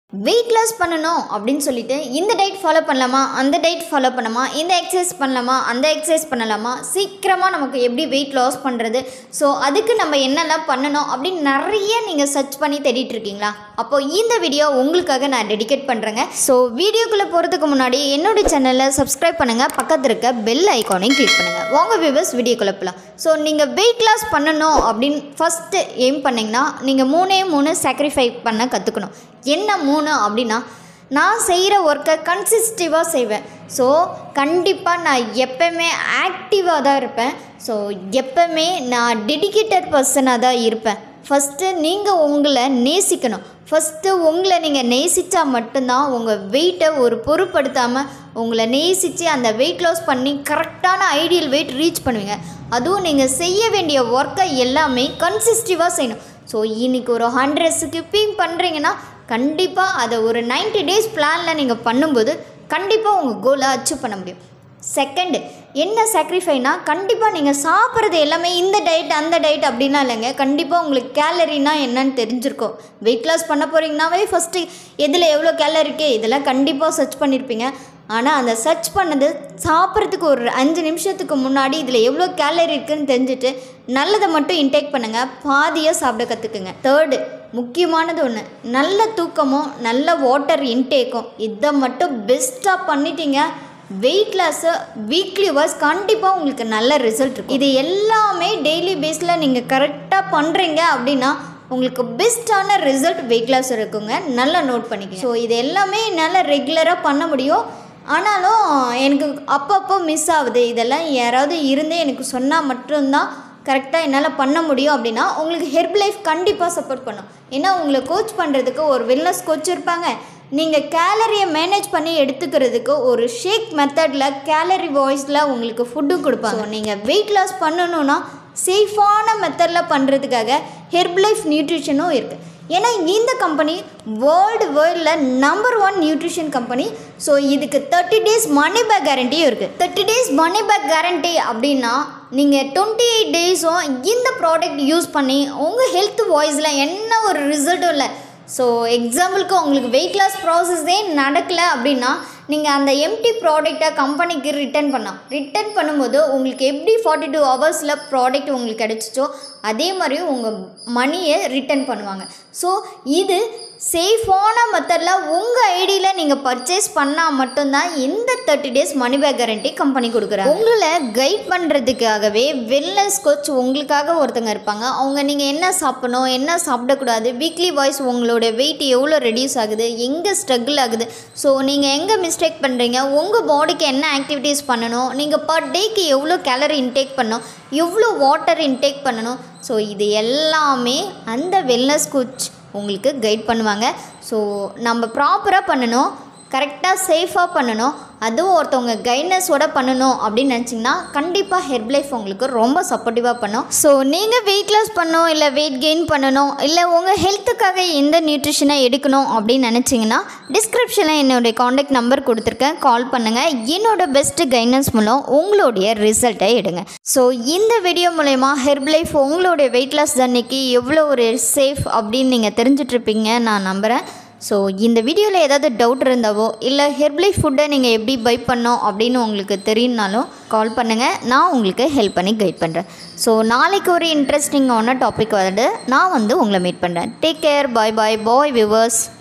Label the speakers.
Speaker 1: weight loss பண்ணணும் அப்படின்னு சொல்லிட்டு இந்த டயட் ஃபாலோ பண்ணலாமா அந்த டயட் ஃபாலோ பண்ணலாமா இந்த எக்ஸசைஸ் பண்ணலாமா அந்த எக்ஸசைஸ் பண்ணலாமா சீக்கிரமாக நமக்கு எப்படி வெயிட் லாஸ் பண்ணுறது ஸோ அதுக்கு நம்ம என்னெல்லாம் பண்ணணும் அப்படின்னு நிறைய நீங்கள் சர்ச் பண்ணி தேடிட்டு இருக்கீங்களா அப்போது இந்த வீடியோ உங்களுக்காக நான் டெடிகேட் பண்ணுறேங்க ஸோ வீடியோக்குள்ளே போகிறதுக்கு முன்னாடி என்னோட சேனலை சப்ஸ்கிரைப் பண்ணுங்கள் பக்கத்தில் இருக்க பெல் ஐக்கானையும் கிளிக் பண்ணுங்கள் வாங்க வியூவர்ஸ் வீடியோக்குள்ளே போகலாம் ஸோ நீங்கள் வெயிட் லாஸ் பண்ணணும் அப்படின்னு ஃபஸ்ட்டு எய்ம் பண்ணிங்கன்னா நீங்கள் மூணே மூணு சாக்ரிஃபை பண்ண கற்றுக்கணும் என்ன மூணு அப்படின்னா நான் செய்கிற ஒர்க்கை கன்சிஸ்டிவாக செய்வேன் ஸோ கண்டிப்பாக நான் எப்போவுமே ஆக்டிவாக தான் இருப்பேன் ஸோ எப்போவுமே நான் டெடிகேட்டட் பர்சனாக தான் இருப்பேன் ஃபஸ்ட்டு நீங்கள் உங்களை நேசிக்கணும் ஃபஸ்ட்டு உங்களை நீங்கள் நேசித்தா மட்டும்தான் உங்கள் வெயிட்டை ஒரு பொருட்படுத்தாமல் உங்களை நேசித்து அந்த வெயிட் லாஸ் பண்ணி கரெக்டான ஐடியல் வெயிட் ரீச் பண்ணுவீங்க அதுவும் நீங்கள் செய்ய வேண்டிய ஒர்க்கை எல்லாமே கன்சிஸ்டிவாக செய்யணும் ஸோ இன்றைக்கி ஒரு ஹண்ட்ரட் ஸ்கிப்பிங் பண்ணுறீங்கன்னா கண்டிப்பாக அதை ஒரு 90 டேஸ் பிளானில் நீங்கள் பண்ணும்போது கண்டிப்பாக உங்கள் கோலை அச்சீவ் பண்ண முடியும் செகண்டு என்ன சாக்ரிஃபைனா கண்டிப்பாக நீங்கள் சாப்பிட்றது எல்லாமே இந்த டயட் அந்த டயட் அப்படின்னா இல்லைங்க கண்டிப்பாக உங்களுக்கு கேலரினா என்னன்னு தெரிஞ்சிருக்கும் வெயிட் லாஸ் பண்ண போகிறீங்கனாவே ஃபஸ்ட்டு எதில் எவ்வளோ கேலரி இருக்கு இதெல்லாம் கண்டிப்பாக சர்ச் பண்ணியிருப்பீங்க ஆனால் அந்த சர்ச் பண்ணது சாப்பிட்றதுக்கு ஒரு அஞ்சு நிமிஷத்துக்கு முன்னாடி இதில் எவ்வளோ கேலரி இருக்குன்னு தெரிஞ்சுட்டு நல்லதை மட்டும் இன்டேக் பண்ணுங்கள் பாதியாக சாப்பிட கற்றுக்குங்க தேர்டு முக்கியமானது ஒன்று நல்ல தூக்கமும் நல்ல வாட்டர் இன்டேக்கும் இதை மட்டும் பெஸ்ட்டாக பண்ணிட்டீங்க வெயிட் லாஸு வீக்லி வைஸ் கண்டிப்பாக உங்களுக்கு நல்ல ரிசல்ட் இருக்கும் இது எல்லாமே டெய்லி பேஸில் நீங்கள் கரெக்டாக பண்ணுறீங்க அப்படின்னா உங்களுக்கு பெஸ்ட்டான ரிசல்ட் வெயிட் லாஸ் இருக்குங்க நல்லா நோட் பண்ணிக்கங்க ஸோ இது எல்லாமே என்னால் ரெகுலராக பண்ண முடியும் ஆனாலும் எனக்கு அப்பப்போ மிஸ் ஆகுது இதெல்லாம் யாராவது இருந்தே எனக்கு சொன்னால் மட்டும்தான் கரெக்டாக என்னால் பண்ண முடியும் அப்படின்னா உங்களுக்கு ஹெர்ப் லைஃப் கண்டிப்பாக சப்போர்ட் பண்ணும் ஏன்னா உங்களை கோச் பண்ணுறதுக்கு ஒரு வெல்னஸ் கோச் இருப்பாங்க நீங்கள் கேலரியை மேனேஜ் பண்ணி எடுத்துக்கிறதுக்கு ஒரு ஷேக் மெத்தடில் கேலரி வாய்ஸில் உங்களுக்கு ஃபுட்டும் கொடுப்பாங்க நீங்கள் வெயிட் லாஸ் பண்ணணுன்னா சேஃபான மெத்தடில் பண்ணுறதுக்காக ஹெர்ப் லைஃப் நியூட்ரிஷனும் இருக்குது ஏன்னா இந்த கம்பெனி வேர்ல்டு வேர்ல்டில் number one nutrition company so இதுக்கு தேர்ட்டி டேஸ் மணி பேக் கேரண்டியும் இருக்குது thirty days money back guarantee அப்படின்னா நீங்கள் டுவெண்ட்டி எயிட் டேஸும் இந்த ப்ராடக்ட் யூஸ் பண்ணி உங்கள் ஹெல்த் வாய்ஸில் என்ன ஒரு ரிசல்ட்டும் இல்லை ஸோ எக்ஸாம்பிளுக்கு உங்களுக்கு வெயிட் லாஸ் ப்ராசஸே நடக்கலை அப்படின்னா நீங்கள் அந்த எம்டி ப்ராடக்டை கம்பெனிக்கு ரிட்டர்ன் பண்ணலாம் ரிட்டர்ன் பண்ணும்போது உங்களுக்கு எப்படி ஃபார்ட்டி டூ ஹவர்ஸில் ப்ராடக்ட் உங்களுக்கு கிடச்சிச்சோ அதே மாதிரி உங்கள் மணியை ரிட்டர்ன் பண்ணுவாங்க ஸோ இது சேஃபான மெத்தடில் உங்கள் ஐடியில் நீங்கள் பர்ச்சேஸ் பண்ணால் மட்டும்தான் இந்த thirty days money back guarantee company கொடுக்குறாங்க உங்களை கைட் பண்ணுறதுக்காகவே வெல்னஸ் கோச் உங்களுக்காக ஒருத்தங்க இருப்பாங்க அவங்க நீங்கள் என்ன சாப்பிடணும் என்ன சாப்பிடக்கூடாது வீக்லி வாய்ஸ் உங்களோட வெயிட் எவ்வளோ ரெடியூஸ் ஆகுது எங்கே ஸ்ட்ரகிள் ஆகுது ஸோ நீங்கள் எங்கே மிஸ்டேக் பண்ணுறீங்க உங்கள் பாடிக்கு என்ன ஆக்டிவிட்டீஸ் பண்ணணும் நீங்கள் பர் டேக்கு எவ்வளோ கேலரி இன்டேக் பண்ணணும் எவ்வளோ வாட்டர் இன்டேக் பண்ணணும் ஸோ இது எல்லாமே அந்த வெல்னஸ் கோச் உங்களுக்கு கைட் பண்ணுவாங்க ஸோ நம்ம ப்ராப்பராக பண்ணணும் கரெக்டாக சேஃபாக பண்ணணும் அதுவும் ஒருத்தவங்க கைட்னஸோட பண்ணணும் அப்படின்னு நினச்சிங்கன்னா கண்டிப்பாக ஹெர்ப் லைஃப் உங்களுக்கு ரொம்ப சப்போர்ட்டிவாக பண்ணும் ஸோ நீங்கள் வெயிட் லாஸ் பண்ணணும் இல்லை வெயிட் கெயின் பண்ணணும் இல்லை உங்கள் ஹெல்த்துக்காக எந்த நியூட்ரிஷனை எடுக்கணும் அப்படின்னு நினச்சிங்கன்னா டிஸ்கிரிப்ஷனில் என்னுடைய காண்டாக்ட் நம்பர் கொடுத்துருக்கேன் கால் பண்ணுங்கள் என்னோட பெஸ்ட்டு கைட்னஸ் மூலம் உங்களுடைய ரிசல்ட்டை எடுங்க ஸோ இந்த வீடியோ மூலயமா ஹெர்ப் லைஃப் உங்களுடைய வெயிட் லாஸ் ஜர்னிக்கு எவ்வளோ ஒரு சேஃப் அப்படின்னு நீங்கள் தெரிஞ்சிட்ருப்பீங்க நான் நம்புகிறேன் ஸோ இந்த வீடியோவில் ஏதாவது டவுட் இருந்தாவோ இல்லை ஹெர்ப்லை ஃபுட்டை நீங்கள் எப்படி பை பண்ணோம் அப்படின்னு உங்களுக்கு தெரியும்னாலும் கால் பண்ணுங்கள் நான் உங்களுக்கு ஹெல்ப் பண்ணி கைட் பண்ணுறேன் ஸோ நாளைக்கு ஒரு இன்ட்ரெஸ்டிங்கான டாபிக் வந்துட்டு நான் வந்து உங்களை மீட் பண்ணுறேன் take care bye bye bye viewers